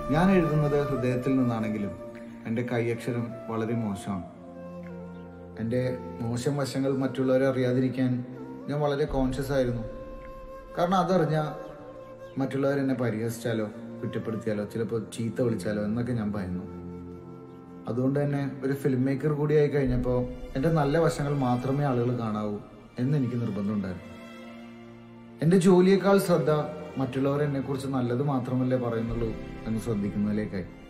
ഞാൻ എഴുതുന്നത് ഹൃദയത്തിൽ നിന്നാണെങ്കിലും എൻ്റെ കൈയക്ഷരം വളരെ മോശമാണ് എൻ്റെ മോശം വശങ്ങൾ മറ്റുള്ളവരെ അറിയാതിരിക്കാൻ ഞാൻ വളരെ കോൺഷ്യസ് ആയിരുന്നു കാരണം അതറിഞ്ഞ മറ്റുള്ളവർ എന്നെ പരിഹസിച്ചാലോ കുറ്റപ്പെടുത്തിയാലോ ചിലപ്പോൾ ചീത്ത വിളിച്ചാലോ എന്നൊക്കെ ഞാൻ ഭയന്നു അതുകൊണ്ട് തന്നെ ഒരു ഫിലിം മേക്കർ കൂടിയായി കഴിഞ്ഞപ്പോൾ എൻ്റെ നല്ല വശങ്ങൾ മാത്രമേ ആളുകൾ കാണാവൂ എന്ന് എനിക്ക് നിർബന്ധമുണ്ടായിരുന്നു എൻ്റെ ജോലിയേക്കാൾ ശ്രദ്ധ മറ്റുള്ളവർ എന്നെക്കുറിച്ച് നല്ലത് മാത്രമല്ലേ പറയുന്നുള്ളൂ എന്ന് ശ്രദ്ധിക്കുന്നതിലേക്കായി